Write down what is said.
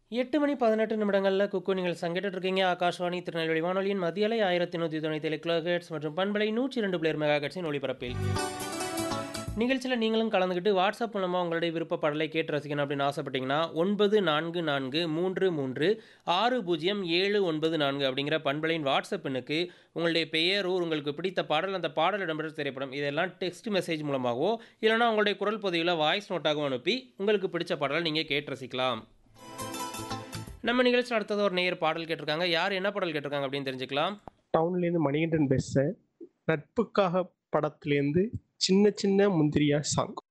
8 மணி 18 நிமிடங்கள்ல குக்கு நிகழ்ச்சி கேட்டுட்டு இருக்கீங்க. ஆகாஷ்வாணி திருநெல்வேலி வானொலியின் மத்திய அலை 1197 கிலோஹெர்ட்ஸ் மற்றும் பண்பலை 102 பிளேயர் மெகாஹெர்ட்ஸின் ஒலிபரப்பில். நிகழ்ச்சியில நீங்களும் கலந்துக்கிட்டு வாட்ஸ்அப் மூலமா உங்களுடைய விருப்ப பாடலை கேட்டு ரசிக்கணும் அப்படின்னு ஆசைப்பட்டீங்கன்னா 9443600794 அப்படிங்கிற பண்பலையின் வாட்ஸ்அப் எண்ணுக்கு உங்களுடைய பெயர், ஊர், உங்களுக்கு பிடித்த பாடல், அந்த பாடல் இடம்பெற்ற திரைப்படம் இதெல்லாம் டெக்ஸ்ட் மெசேஜ் மூலமாகவோ இல்லைனா உங்களுடைய குரல் பதிவில் வாய்ஸ் நோட்டாகவும் அனுப்பி உங்களுக்கு பிடிச்ச பாடலை நீங்கள் கேட்டு ரசிக்கலாம். நம்ம நிகழ்ச்சியில் அடுத்தது ஒரு நேயர் பாடல் கேட்டிருக்காங்க. யார் என்ன பாடல் கேட்டிருக்காங்க அப்படின்னு தெரிஞ்சுக்கலாம். டவுன்லேருந்து மணிகண்டன் பேசுகிறேன் நட்புக்காக படத்துலேருந்து சின்ன சின்ன முந்திரியா சாங்